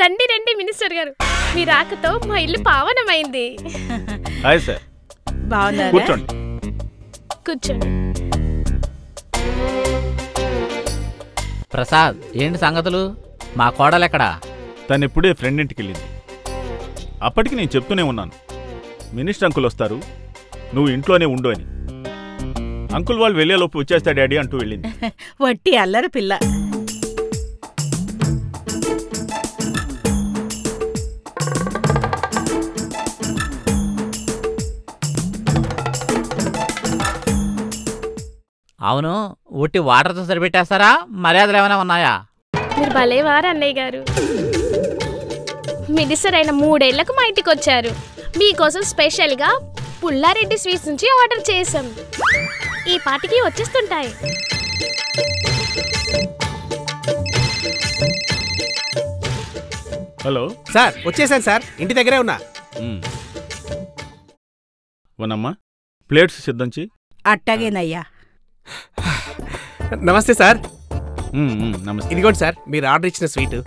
రండి రండి మినిస్టర్ గారు మీ రాకతో మా ఇల్లు పావనమైంది హాయ్ సార్ బాగున్నారా కూర్చోండి కూర్చోండి ప్రసాద్ ఏంటి సంగతులు మా కోడలెక్కడా తను ఇప్పుడే ఫ్రెండ్ ఇంటికి వెళ్ళింది అప్పటికి నేను చెప్తూనే ఉన్నాను మినిస్టర్ అంకుల్ వస్తారు నువ్వు ఇంట్లోనే ఉండు అని అంకుల్ వాళ్ళు వెళ్ళేలోపు వచ్చేస్తా డాడీ అంటూ వెళ్ళింది వట్టి అల్లరి పిల్ల అవును ఉట్టి వాటర్తో సరిపెట్టేస్తారా మర్యాదలు ఏమైనా ఉన్నాయా మీరు భలేవారు అన్నయ్య గారు మినిస్టర్ అయిన మూడేళ్లకు మా ఇంటికి వచ్చారు మీకోసం స్పెషల్గా పుల్లారెడ్డి స్వీట్స్ నుంచి ఆర్డర్ చేసాం ఈ పాటికి వచ్చేస్తుంటాయి హలో సార్ వచ్చేసాను సార్ ఇంటి దగ్గరే ఉన్నా ఉమ్. వనమ్మా ప్లేట్స్ సిద్ధం చేయి అట్టాగేనయ్యా నమస్తే సార్ ఉమ్, ఉమ్, నమస్తే ఇదిగోండి సార్ మీరు ఆర్డర్ ఇచ్చిన స్వీట్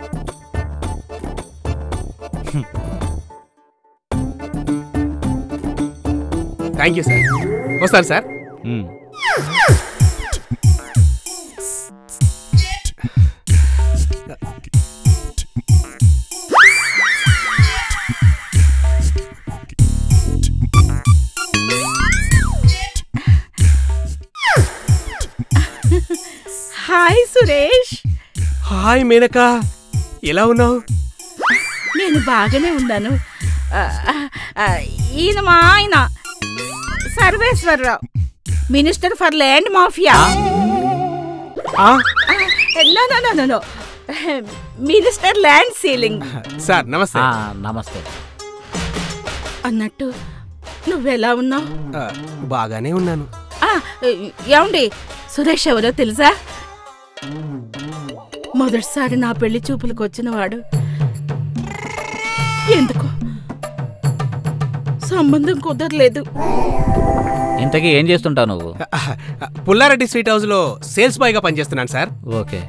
థ్యాంక్ యూ సార్ వస్తాను సార్ ఉమ్. హాయ్ సురేష్ హాయ్ మేనక ఎలా ఉన్నావు నేను బాగానే ఉన్నాను ఆ, ఆ, ఆ, ఈయన మా ఆయన Sarveswararao minister for land mafia ఆ, no no no no no minister land ceiling sir నమస్తే ఆ, నమస్తే అన్నట్టు నువ్వెలా ఉన్నావు ఆ, బాగానే ఉన్నాను ఏమండి సురేష్ ఎవరో తెలుసా మొదటిసారి నా పెళ్లి చూపులకు వచ్చిన వాడు ఎందుకు సంబంధం కుదరలేదు ఇంతకీ ఏం చేస్తుంటావు నువ్వు పుల్లారెడ్డి స్వీట్ హౌస్ లో సేల్స్ బాయ్ గా పనిచేస్తున్నాను సార్ ఓకే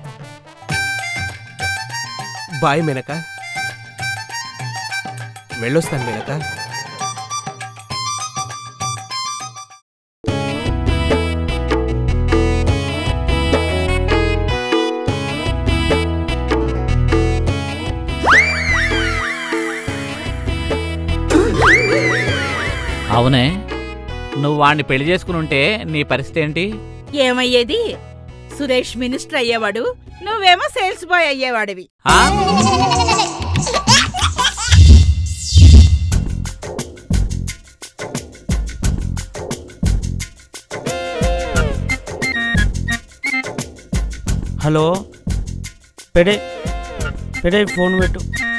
బాయ్ మేనక వెళ్ళొస్తాను మేనక అవునే నువ్వు వాడిని పెళ్లి చేసుకుని ఉంటే నీ పరిస్థితి ఏంటి ఏమయ్యేది సురేష్ మినిస్టర్ అయ్యేవాడు నువ్వేమో సేల్స్ బాయ్ అయ్యేవాడివి ఆ? హలో పెడే పెడే ఫోన్ పెట్టు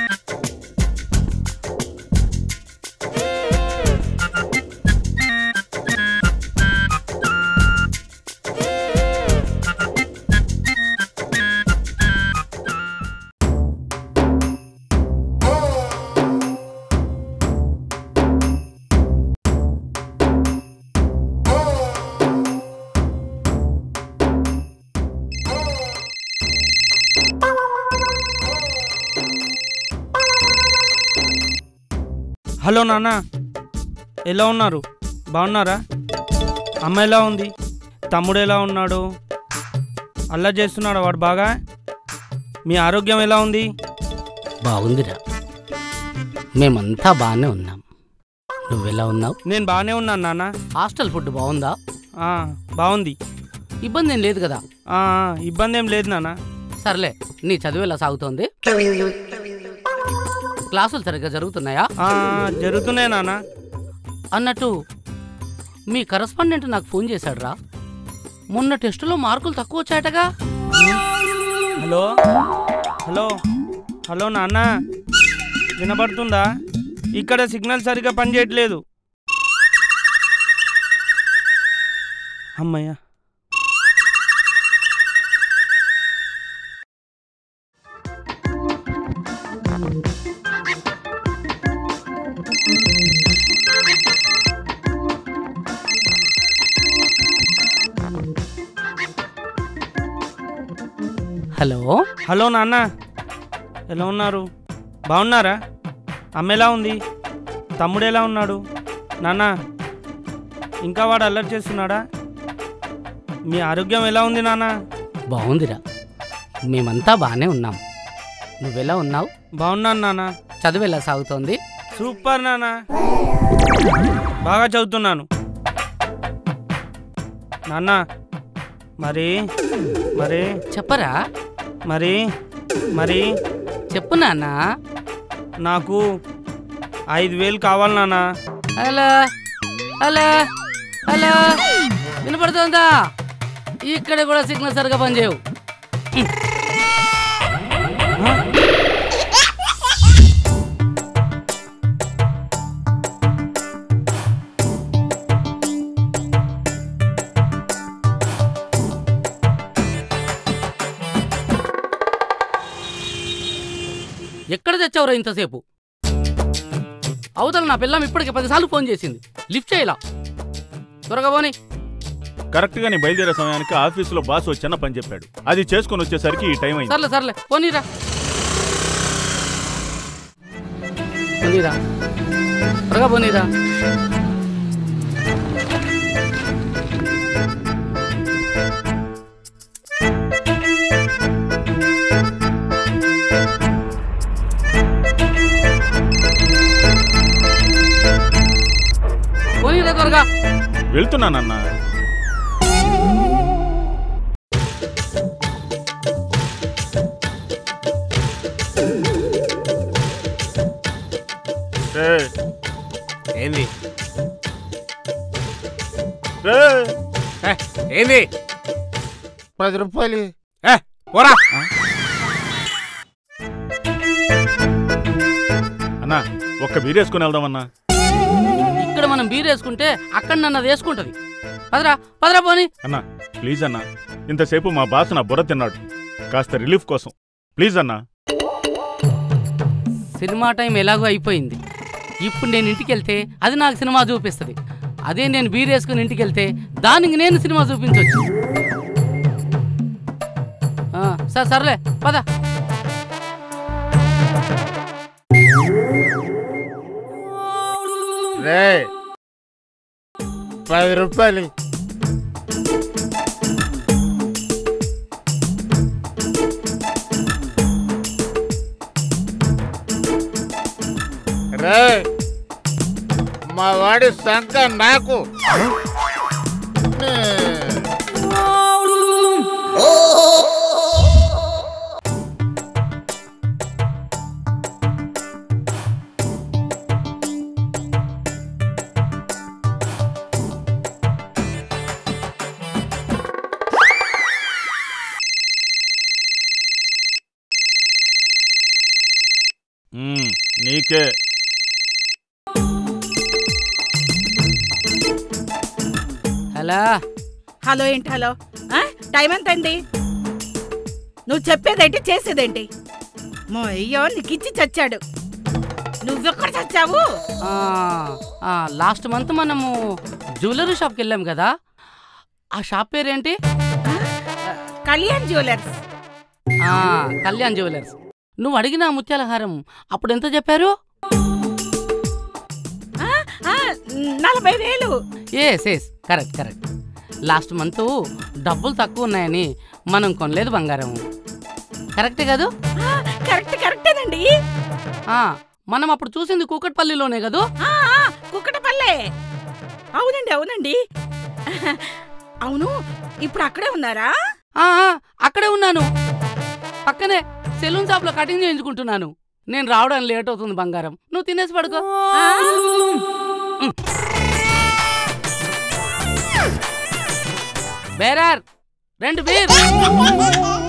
హలో నాన్న ఎలా ఉన్నారు బాగున్నారా అమ్మ ఎలా ఉంది తమ్ముడు ఎలా ఉన్నాడు అల్లా చేస్తున్నాడు వాడు బాగా మీ ఆరోగ్యం ఎలా ఉంది బాగుందిరా మేమంతా బాగానే ఉన్నాం నువ్వెలా ఉన్నావు నేను బాగానే ఉన్నాను నాన్న హాస్టల్ ఫుడ్ బాగుందా ఆ, బాగుంది ఇబ్బంది ఏం లేదు కదా ఆ, ఇబ్బంది ఏం లేదు నాన్న సర్లే నీ చదువు ఎలా సాగుతోంది క్లాసులు సరిగ్గా జరుగుతున్నాయా ఆ, జరుగుతున్నాయి నాన్న అన్నట్టు మీ కరస్పాండెంట్ నాకు ఫోన్ చేశాడురా మొన్న టెస్టులో మార్కులు తక్కువ వచ్చాయటగా హలో హలో హలో నాన్న వినపడుతుందా ఇక్కడ సిగ్నల్ సరిగా పనిచేయట్లేదు అమ్మయ్య హలో హలో నాన్న ఎలా ఉన్నారు బాగున్నారా అమ్మ ఎలా ఉంది తమ్ముడు ఎలా ఉన్నాడు నాన్న ఇంకా వాడు అల్లరి చేస్తున్నాడా మీ ఆరోగ్యం ఎలా ఉంది నాన్న బాగుందిరా మేమంతా బాగానే ఉన్నాం నువ్వెలా ఉన్నావు బాగున్నాను నాన్న చదువు ఎలా సాగుతోంది సూపర్ నాన్న బాగా చదువుతున్నాను నాన్న మరి మరి చెప్పరా మరి మరి చెప్పు నాన్న నాకు ఐదు వేలు కావాలి నాన్న హలో హలో హలో వినపడుతుందా ఇక్కడ కూడా సిగ్నల్ సరిగా పనిచేయవు ఎక్కడ తెచ్చావురా ఇంతసేపు అవతల నా పిల్లం ఇప్పటికే పదిసార్లు ఫోన్ చేసింది లిఫ్ట్ చేయలా త్వరగా పోనీ కరెక్ట్గా నేను బయలుదేరే సమయానికి ఆఫీసులో బాస్ ఓ చిన్న పని చెప్పాడు అది చేసుకొని వచ్చేసరికి ఈ టైం అయింది సర్లే సర్లే పోనీరా పోనీరా త్వరగా పోనీరా పోనీరా త్వరగా వెళ్తున్నానన్నా ఏయ్, ఏంది ఏయ్. ఏ, ఏంది పది రూపాయలు ఏ, పోరా అన్నా ఒక్క బీరేసుకొని వెళ్దామన్నా ఇక్కడ మనం బీర్ వేసుకుంటే అక్కడ నన్ను అది వేసుకుంటది పదరా పదరా పోనీ అన్నా ప్లీజ్ అన్నా ఇంతసేపు మా బాస్ నా బుర్ర తిన్నాడు కాస్త రిలీఫ్ కోసం ప్లీజ్ అన్నా సినిమా టైం ఎలాగో అయిపోయింది ఇప్పుడు నేను ఇంటికి వెళ్తే అది నాకు సినిమా చూపిస్తుంది అదే నేను బీర్ వేసుకుని ఇంటికి వెళ్తే దానికి నేను సినిమా చూపించవచ్చు సరే సర్లే పద రే పది రూపాయలు రే మా వాడి సంక నాకు మ్మ్, నీకే హలో హలో ఏంటి హలో ఆ? టైం ఎంత అండి నువ్వు చెప్పేదేంటి చేసేదేంటి మా అయ్యో నీకు ఇచ్చి చచ్చాడు నువ్వెక్కడ చచ్చావు ఆ, ఆ, లాస్ట్ మంత్ మనము జ్యువెలరీ షాప్కి వెళ్ళాం కదా ఆ షాప్ పేరేంటి ఆ, కళ్యాణ్ జ్యువెలర్స్ ఆ, కళ్యాణ్ జ్యువెలర్స్ నువ్వు అడిగిన ఆ ముత్యాల హారం అప్పుడు ఎంత చెప్పారు ఆ, ఆ, నలభై వేలు yes yes correct correct last month డబ్బులు తక్కువ ఉన్నాయని మనం కొనలేదు బంగారం కరెక్టే కాదు ఆ, కరెక్ట్ కరెక్టేనండి ఆ, మనం అప్పుడు చూసింది కూకట్పల్లిలోనే కదూ ఆ, ఆ, కుక్కటపల్లె అవునండి అవునండి అవును ఇప్పుడు అక్కడే ఉన్నారా ఆ, ఆ, అక్కడే ఉన్నాను పక్కనే సెలూన్ షాప్ లో కటింగ్ చేయించుకుంటున్నాను నేను రావడానికి లేట్ అవుతుంది బంగారం నువ్వు తినేసి పడుకో ఆ? బేరార్ రెండు బీర్